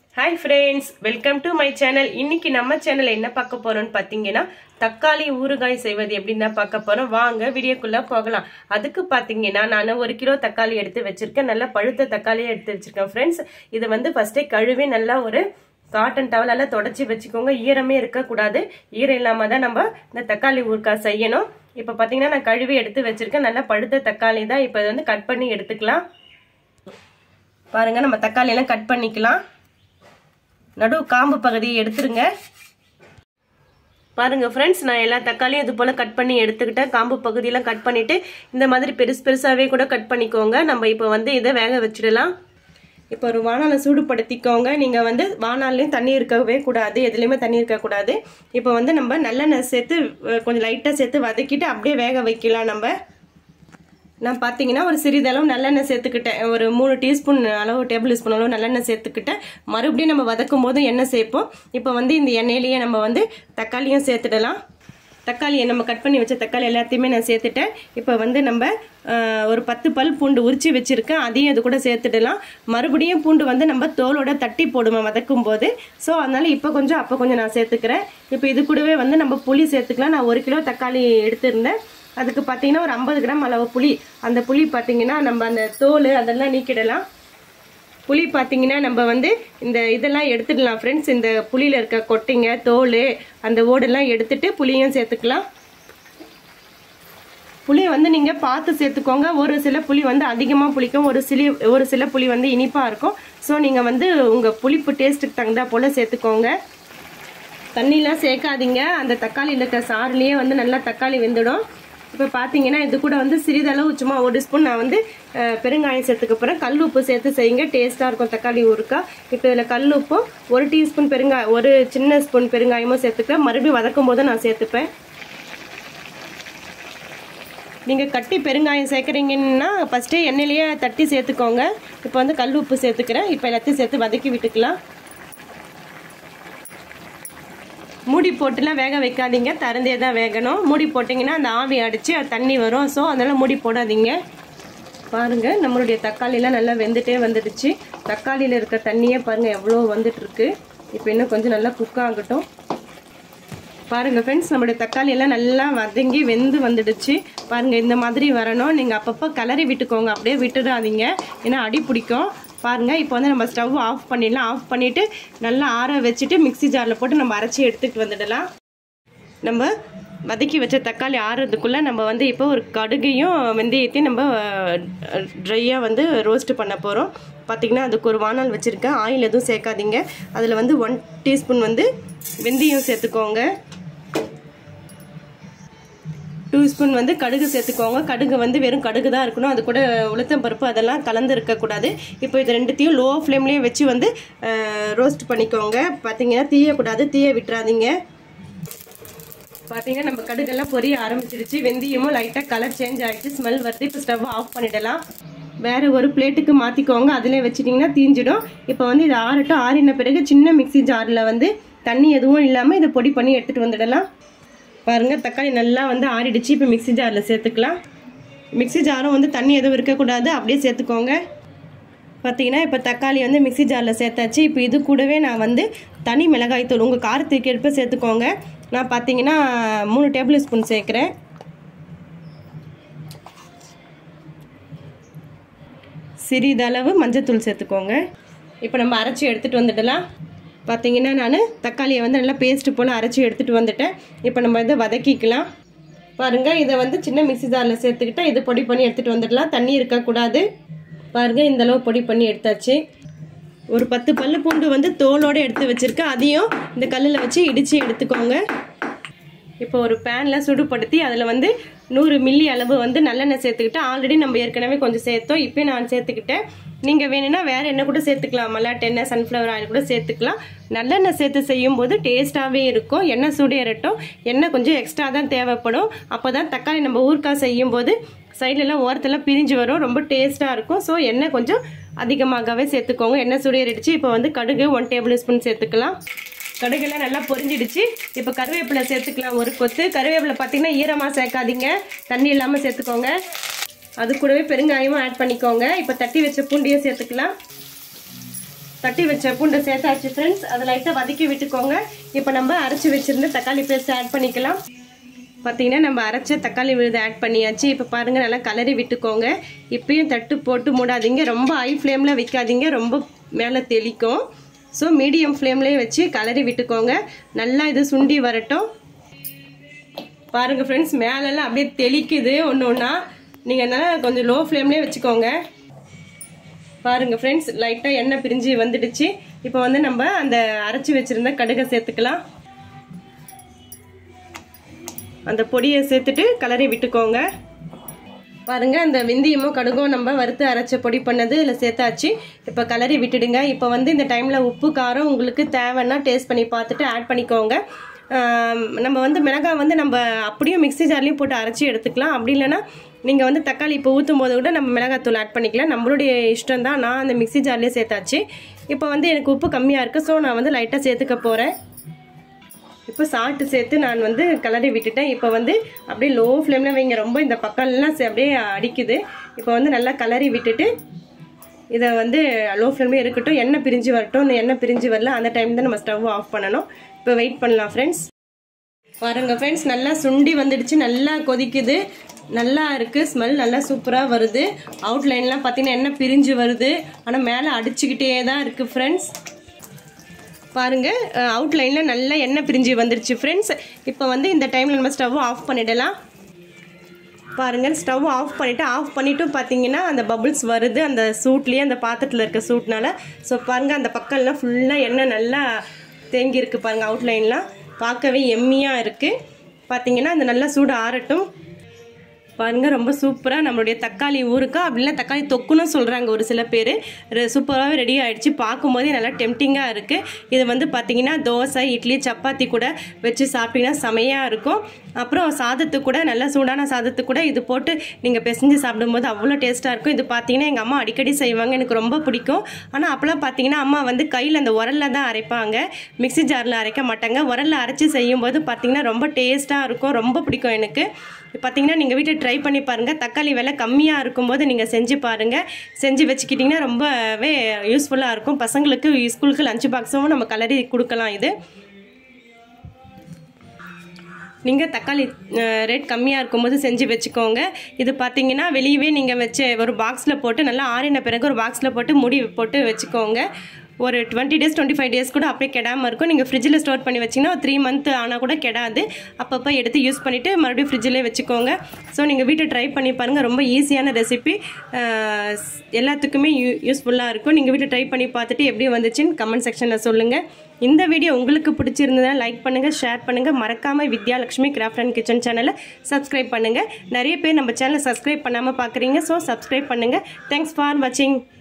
hi friends welcome to my channel இன்னைக்கு நம்ம channel என்ன பார்க்க போறோம்னு பார்த்தீங்கன்னா தக்காளி ஊறுகாய் செய்வது எப்படின்னு தான் பார்க்க போறோம் வாங்க வீடியோக்குள்ள போகலாம் அதுக்கு பார்த்தீங்கன்னா நான் ஒரு கிலோ தக்காளி எடுத்து வச்சிருக்கேன் நல்லா பழுத்த தக்காளியை எடுத்து வச்சிருக்கேன் ஃப்ரெண்ட்ஸ் இதை வந்து ஃபர்ஸ்டே கழுவி நல்லா ஒரு காட்டன் டவலால தொடச்சி வச்சுக்கோங்க ஈரமே இருக்கக்கூடாது ஈரம் இல்லாம தான் நம்ம இந்த தக்காளி ஊறுகாய் செய்யணும் இப்போ பார்த்தீங்கன்னா நான் கழுவி எடுத்து வச்சிருக்கேன் நல்லா பழுத்த தக்காளி தான் இப்போ வந்து கட் பண்ணி எடுத்துக்கலாம் பாருங்க நம்ம தக்காளி எல்லாம் கட் பண்ணிக்கலாம் நடு காம்பு பகுதியை எடுத்துருங்க பாருங்க ஃப்ரெண்ட்ஸ் நான் எல்லா தக்காளியும் இது போல கட் பண்ணி எடுத்துக்கிட்டேன் காம்பு பகுதியெல்லாம் கட் பண்ணிட்டு இந்த மாதிரி பெருசு பெருசாவே கூட கட் பண்ணிக்கோங்க நம்ம இப்போ வந்து இதை வேக வச்சிடலாம் இப்போ ஒரு வானாலை சூடுபடுத்திக்கோங்க நீங்கள் வந்து வானாலையும் தண்ணி இருக்கவே கூடாது எதுலேயுமே தண்ணி இருக்கக்கூடாது இப்போ வந்து நம்ம நல்லெண்ணெய் சேர்த்து கொஞ்சம் லைட்டாக சேர்த்து வதக்கிட்டு அப்படியே வேக வைக்கலாம் நம்ம நான் பார்த்தீங்கன்னா ஒரு சிறிதளவு நல்லெண்ணெய் சேர்த்துக்கிட்டேன் ஒரு மூணு டீஸ்பூன் அளவு டேபிள் ஸ்பூன் அளவு நல்லெண்ணெய் சேர்த்துக்கிட்டேன் மறுபடியும் நம்ம வதக்கும் போது எண்ணெய் சேர்ப்போம் இப்போ வந்து இந்த எண்ணெயிலேயே நம்ம வந்து தக்காளியும் சேர்த்துடலாம் தக்காளியை நம்ம கட் பண்ணி வச்ச தக்காளி எல்லாத்தையுமே நான் சேர்த்துட்டேன் இப்போ வந்து நம்ம ஒரு பத்து பல் பூண்டு உரிச்சு வச்சுருக்கேன் அதையும் இது கூட சேர்த்துடலாம் மறுபடியும் பூண்டு வந்து நம்ம தோலோட தட்டி போடுவோம் வதக்கும் போது ஸோ அதனால் இப்போ கொஞ்சம் அப்போ கொஞ்சம் நான் சேர்த்துக்கிறேன் இப்போ இது கூடவே வந்து நம்ம புளி சேர்த்துக்கலாம் நான் ஒரு கிலோ தக்காளி எடுத்திருந்தேன் அதுக்கு பார்த்தீங்கன்னா ஒரு ஐம்பது கிராம் அளவு புளி அந்த புளி பார்த்தீங்கன்னா நம்ம அந்த தோல் அதெல்லாம் நீக்கிடலாம் புளி பார்த்தீங்கன்னா நம்ம வந்து இந்த இதெல்லாம் எடுத்துடலாம் ஃப்ரெண்ட்ஸ் இந்த புளியில் இருக்க கொட்டைங்க தோல் அந்த ஓடெல்லாம் எடுத்துட்டு புளியும் சேர்த்துக்கலாம் புளியை வந்து நீங்கள் பார்த்து சேர்த்துக்கோங்க ஒரு சில புளி வந்து அதிகமாக புளிக்கும் ஒரு சிலி ஒரு சில புளி வந்து இனிப்பாக இருக்கும் ஸோ நீங்கள் வந்து உங்கள் புளிப்பு டேஸ்ட்டுக்கு தகுந்தா போல் சேர்த்துக்கோங்க தண்ணிலாம் சேர்க்காதீங்க அந்த தக்காளியில் இருக்க சாறுலேயே வந்து நல்லா தக்காளி வெந்துடும் இப்போ பார்த்தீங்கன்னா இது கூட வந்து சிறிதளவு சும்மா ஒரு ஸ்பூன் நான் வந்து பெருங்காயம் சேர்த்துக்க போகிறேன் கல் உப்பு சேர்த்து செய்யுங்க டேஸ்ட்டாக இருக்கும் தக்காளி ஊறுக்கா இப்போ இதில் கல் உப்பும் ஒரு டீஸ்பூன் பெருங்காயம் ஒரு சின்ன ஸ்பூன் பெருங்காயமும் சேர்த்துக்கிறேன் மறுபடியும் வதக்கும் போது நான் சேர்த்துப்பேன் நீங்கள் கட்டி பெருங்காயம் சேர்க்குறீங்கன்னா ஃபஸ்ட்டே எண்ணெயிலேயே தட்டி சேர்த்துக்கோங்க இப்போ வந்து கல் உப்பு சேர்த்துக்கிறேன் இப்போ எல்லாத்தையும் சேர்த்து வதக்கி விட்டுக்கலாம் மூடி போட்டுலாம் வேக வைக்காதீங்க திறந்தே தான் வேகணும் மூடி போட்டிங்கன்னா அந்த ஆவி அடித்து அது தண்ணி வரும் ஸோ அதனால் மூடி போடாதீங்க பாருங்கள் நம்மளுடைய தக்காளிலாம் நல்லா வெந்துட்டே வந்துடுச்சு தக்காளியில் இருக்க தண்ணியே பாருங்கள் எவ்வளோ வந்துட்டுருக்கு இப்போ இன்னும் கொஞ்சம் நல்லா குக் ஆகட்டும் பாருங்கள் ஃப்ரெண்ட்ஸ் நம்மளுடைய தக்காளி எல்லாம் நல்லா வதங்கி வெந்து வந்துடுச்சு பாருங்கள் இந்த மாதிரி வரணும் நீங்கள் அப்பப்போ கலரி விட்டுக்கோங்க அப்படியே விட்டுடாதீங்க ஏன்னா அடி பிடிக்கும் பாருங்கள் இப்போ வந்து நம்ம ஸ்டவ் ஆஃப் பண்ணிடலாம் ஆஃப் பண்ணிவிட்டு நல்லா ஆற வச்சுட்டு மிக்சி ஜாரில் போட்டு நம்ம அரைச்சி எடுத்துகிட்டு வந்துடலாம் நம்ம வதக்கி வச்ச தக்காளி ஆறுறதுக்குள்ளே நம்ம வந்து இப்போ ஒரு கடுகையும் வெந்தயத்தையும் நம்ம ட்ரையாக வந்து ரோஸ்ட்டு பண்ண போகிறோம் பார்த்திங்கன்னா அதுக்கு ஒரு வானல் வச்சுருக்கேன் ஆயில் எதுவும் சேர்க்காதீங்க அதில் வந்து ஒன் டீஸ்பூன் வந்து வெந்தயம் சேர்த்துக்கோங்க டூ ஸ்பூன் வந்து கடுகு சேர்த்துக்கோங்க கடுகு வந்து வெறும் கடுகு தான் இருக்கணும் அது கூட உளுத்தம் பருப்பு அதெல்லாம் கலந்து இருக்கக்கூடாது இப்போ இது ரெண்டுத்தையும் லோ ஃப்ளேம்லேயே வச்சு வந்து ரோஸ்ட் பண்ணிக்கோங்க பார்த்தீங்கன்னா தீயக்கூடாது தீய விட்டுறாதீங்க பார்த்தீங்கன்னா நம்ம கடுகெல்லாம் பொரிய ஆரம்பிச்சிருச்சு வெந்தயமும் லைட்டாக கலர் சேஞ்ச் ஆகிடுச்சு ஸ்மெல் வருது இப்போ ஸ்டவ் ஆஃப் பண்ணிடலாம் வேறு ஒரு பிளேட்டுக்கு மாற்றிக்கோங்க அதில் வச்சிட்டிங்கன்னா தீஞ்சிடும் இப்போ வந்து இது ஆறட்டும் ஆறின பிறகு சின்ன மிக்சி ஜாரில் வந்து தண்ணி எதுவும் இல்லாமல் இதை பொடி பண்ணி எடுத்துகிட்டு வந்துடலாம் பாருங்கள் தக்காளி நல்லா வந்து ஆறிடுச்சு இப்போ மிக்சி ஜாரில் சேர்த்துக்கலாம் மிக்சி ஜாரும் வந்து தண்ணி எதுவும் இருக்கக்கூடாது அப்படியே சேர்த்துக்கோங்க பார்த்தீங்கன்னா இப்போ தக்காளி வந்து மிக்சி ஜாரில் சேர்த்தாச்சு இப்போ இது கூடவே நான் வந்து தனி மிளகாய் தூள் உங்கள் காரத்துக்கு எடுப்ப சேர்த்துக்கோங்க நான் பார்த்தீங்கன்னா மூணு டேபிள் ஸ்பூன் சேர்க்குறேன் சிறிதளவு மஞ்சத்தூள் சேர்த்துக்கோங்க இப்போ நம்ம அரைச்சி எடுத்துகிட்டு வந்துடலாம் பார்த்தீங்கன்னா நான் தக்காளியை வந்து நல்லா பேஸ்ட்டு போல் அரைச்சி எடுத்துகிட்டு வந்துட்டேன் இப்போ நம்ம இதை வதக்கிக்கலாம் பாருங்கள் இதை வந்து சின்ன மிக்சி ஜாரில் சேர்த்துக்கிட்டா இது பொடி பண்ணி எடுத்துகிட்டு வந்துடலாம் தண்ணி இருக்கக்கூடாது பாருங்கள் இந்தளவு பொடி பண்ணி எடுத்தாச்சு ஒரு பத்து பல்லு பூண்டு வந்து தோலோடு எடுத்து வச்சுருக்கேன் அதையும் இந்த கல்லில் வச்சு இடித்து எடுத்துக்கோங்க இப்போ ஒரு பேனில் சுடுபடுத்தி அதில் வந்து நூறு மில்லி அளவு வந்து நல்லெண்ணெய் சேர்த்துக்கிட்டு ஆல்ரெடி நம்ம ஏற்கனவே கொஞ்சம் சேர்த்தோம் இப்போ நான் சேர்த்துக்கிட்டேன் நீங்கள் வேணும்னா வேறு எண்ணெய் கூட சேர்த்துக்கலாம் மல்லாட்டு எண்ணெய் சன்ஃப்ளவர் ஆயில் கூட சேர்த்துக்கலாம் நல்லெண்ணெய் சேர்த்து செய்யும்போது டேஸ்ட்டாகவே இருக்கும் எண்ணெய் சூடேறட்டும் எண்ணெய் கொஞ்சம் எக்ஸ்ட்ரா தான் தேவைப்படும் அப்போ தான் தக்காளி நம்ம ஊறுக்காய் செய்யும்போது சைட்லலாம் ஓரத்தெல்லாம் பிரிஞ்சு வரும் ரொம்ப டேஸ்ட்டாக இருக்கும் ஸோ எண்ணெய் கொஞ்சம் அதிகமாகவே சேர்த்துக்கோங்க எண்ணெய் சூடேறிடுச்சு இப்போ வந்து கடுகு ஒன் டேபிள் ஸ்பூன் சேர்த்துக்கலாம் கடுகெல்லாம் நல்லா பொரிஞ்சிடுச்சு இப்போ கருவேப்பிலை சேர்த்துக்கலாம் ஒரு கொத்து கருவேப்பிலை பார்த்தீங்கன்னா ஈரமாக சேர்க்காதீங்க தண்ணி இல்லாமல் சேர்த்துக்கோங்க அது கூடவே பெருங்காயமும் ஆட் பண்ணிக்கோங்க இப்போ தட்டி வச்ச பூண்டியும் சேர்த்துக்கலாம் தட்டி வச்ச பூண்டை சேர்த்தாச்சு ஃப்ரெண்ட்ஸ் அதை லைட்டாக வதக்கி விட்டுக்கோங்க இப்போ நம்ம அரைச்சி வச்சிருந்த தக்காளி பேஸ்ட் ஆட் பண்ணிக்கலாம் பார்த்தீங்கன்னா நம்ம அரைச்ச தக்காளி விழுது ஆட் பண்ணியாச்சு இப்போ பாருங்கள் நல்லா கலரி விட்டுக்கோங்க இப்பயும் தட்டு போட்டு மூடாதீங்க ரொம்ப ஹை ஃப்ளேமில் வைக்காதீங்க ரொம்ப மேலே தெளிக்கும் ஸோ மீடியம் ஃப்ளேம்லேயே வச்சு கலரி விட்டுக்கோங்க நல்லா இது சுண்டி வரட்டும் பாருங்கள் ஃப்ரெண்ட்ஸ் மேலெல்லாம் அப்படியே தெளிக்குது ஒன்று ஒன்றா நீங்கள் நல்லா கொஞ்சம் லோ ஃப்ளேம்லேயே வச்சுக்கோங்க பாருங்க ஃப்ரெண்ட்ஸ் லைட்டாக எண்ணெய் பிரிஞ்சு வந்துடுச்சு இப்போ வந்து நம்ம அந்த அரைச்சி வச்சிருந்த கடுகை சேர்த்துக்கலாம் அந்த பொடியை சேர்த்துட்டு கலரி விட்டுக்கோங்க பாருங்க அந்த வெந்தயமும் கடுகும் நம்ம வறுத்து அரைச்ச பொடி பண்ணது இதில் சேர்த்தாச்சு இப்போ கலரி விட்டுடுங்க இப்போ வந்து இந்த டைமில் உப்பு காரம் உங்களுக்கு தேவைன்னா டேஸ்ட் பண்ணி பார்த்துட்டு ஆட் பண்ணிக்கோங்க நம்ம வந்து மிளகாய் வந்து நம்ம அப்படியும் மிக்ஸி ஜார்லேயும் போட்டு அரைச்சி எடுத்துக்கலாம் அப்படி இல்லைன்னா நீங்கள் வந்து தக்காளி இப்போ ஊற்றும் போது கூட நம்ம மிளகாத்தூள் ஆட் பண்ணிக்கலாம் நம்மளுடைய இஷ்டம் தான் நான் அந்த மிக்ஸி ஜார்லேயே சேர்த்தாச்சு இப்போ வந்து எனக்கு உப்பு கம்மியாக இருக்குது ஸோ நான் வந்து லைட்டாக சேர்த்துக்க போகிறேன் இப்போ சால்ட்டு சேர்த்து நான் வந்து கலரி விட்டுட்டேன் இப்போ வந்து அப்படியே லோ ஃப்ளேமில் வைங்க ரொம்ப இந்த பக்கம்லாம் அப்படியே அடிக்குது இப்போ வந்து நல்லா கலரி விட்டுட்டு இதை வந்து லோ ஃப்ளேம்லேயே இருக்கட்டும் எண்ணெய் பிரிஞ்சு வரட்டும் இந்த எண்ணெய் பிரிஞ்சு வரல அந்த டைம் தான் நம்ம ஸ்டவ் ஆஃப் பண்ணணும் இப்போ வெயிட் பண்ணலாம் ஃப்ரெண்ட்ஸ் பாருங்க ஃப்ரெண்ட்ஸ் நல்லா சுண்டி வந்துடுச்சு நல்லா கொதிக்குது நல்லா இருக்குது ஸ்மெல் நல்லா சூப்பராக வருது அவுட்லைன்லாம் பார்த்தீங்கன்னா எண்ணெய் பிரிஞ்சு வருது ஆனால் மேலே அடிச்சுக்கிட்டே தான் இருக்குது ஃப்ரெண்ட்ஸ் பாருங்கள் அவுட்லைனில் நல்லா எண்ணெய் பிரிஞ்சு வந்துருச்சு ஃப்ரெண்ட்ஸ் இப்போ வந்து இந்த டைமில் நம்ம ஸ்டவ் ஆஃப் பண்ணிடலாம் பாருங்கள் ஸ்டவ் ஆஃப் பண்ணிவிட்டு ஆஃப் பண்ணிவிட்டும் பார்த்தீங்கன்னா அந்த பபுள்ஸ் வருது அந்த சூட்லேயே அந்த பாத்திரத்தில் இருக்க சூட்னால ஸோ பாருங்கள் அந்த பக்கம்லாம் ஃபுல்லாக எண்ணெய் நல்லா தேங்கியிருக்கு பாருங்கள் அவுட்லைன்லாம் பார்க்கவே எம்மியாக இருக்குது பார்த்தீங்கன்னா அந்த நல்லா சூடு ஆறட்டும் பாருங்கள் ரொம்ப சூப்பராக நம்மளுடைய தக்காளி ஊறுக்கா அப்படின்னா தக்காளி தொக்குன்னு சொல்கிறாங்க ஒரு சில பேர் சூப்பராகவே ரெடி ஆகிடுச்சு பார்க்கும்போதே நல்லா டெம்டிங்காக இருக்குது இது வந்து பார்த்திங்கன்னா தோசை இட்லி சப்பாத்தி கூட வச்சு சாப்பிட்டிங்கன்னா செமையாக இருக்கும் அப்புறம் சாதத்துக்கு கூட நல்லா சூடான சாதத்துக்கு கூட இது போட்டு நீங்கள் பிசைஞ்சு சாப்பிடும்போது அவ்வளோ டேஸ்ட்டாக இருக்கும் இது பார்த்தீங்கன்னா எங்கள் அம்மா அடிக்கடி செய்வாங்க எனக்கு ரொம்ப பிடிக்கும் ஆனால் அப்போலாம் பார்த்தீங்கன்னா அம்மா வந்து கையில் அந்த உரலில் தான் அரைப்பாங்க மிக்சி ஜாரில் அரைக்க மாட்டாங்க உரலில் அரைச்சி செய்யும்போது பார்த்தீங்கன்னா ரொம்ப டேஸ்ட்டாக இருக்கும் ரொம்ப பிடிக்கும் எனக்கு பார்த்தீங்கன்னா நீங்கள் வீட்டில் ட்ரை பண்ணி பாருங்கள் தக்காளி விலை கம்மியாக இருக்கும்போது நீங்கள் செஞ்சு பாருங்கள் செஞ்சு வச்சுக்கிட்டிங்கன்னா ரொம்பவே யூஸ்ஃபுல்லாக இருக்கும் பசங்களுக்கு ஸ்கூலுக்கு லஞ்ச் பாக்ஸும் நம்ம கலரி கொடுக்கலாம் இது நீங்கள் தக்காளி ரேட் கம்மியாக இருக்கும்போது செஞ்சு வச்சுக்கோங்க இது பார்த்தீங்கன்னா வெளியவே நீங்கள் வச்சு ஒரு பாக்ஸில் போட்டு நல்லா ஆறின பிறகு ஒரு பாக்ஸில் போட்டு முடி போட்டு வச்சுக்கோங்க ஒரு twenty days twenty five days கூட அப்படியே கெடாமல் இருக்கும் நீங்கள் ஃப்ரிட்ஜில் ஸ்டோர் பண்ணி வச்சிங்கன்னா த்ரீ மந்த் ஆனால் கூட கெடாது அப்பப்போ எடுத்து யூஸ் பண்ணிவிட்டு மறுபடியும் ஃப்ரிட்ஜிலே வச்சுக்கோங்க ஸோ நீங்கள் வீட்டில் ட்ரை பண்ணி பாருங்கள் ரொம்ப ஈஸியான ரெசிபி எல்லாத்துக்குமே யூ யூஸ்ஃபுல்லாக இருக்கும் நீங்கள் வீட்டில் ட்ரை பண்ணி பார்த்துட்டு எப்படி வந்துச்சுன்னு கமெண்ட் செக்ஷனில் சொல்லுங்கள் இந்த வீடியோ உங்களுக்கு பிடிச்சிருந்ததா லைக் பண்ணுங்கள் ஷேர் பண்ணுங்கள் மறக்காமல் வித்யாலட்சுமி கிராஃப்ட் அண்ட் கிச்சன் சேனலை சப்ஸ்கிரைப் பண்ணுங்கள் நிறைய பேர் நம்ம சேனலை சப்ஸ்கிரைப் பண்ணாமல் பார்க்குறீங்க ஸோ சப்ஸ்கிரைப் பண்ணுங்கள் தேங்க்ஸ் ஃபார் வாட்சிங்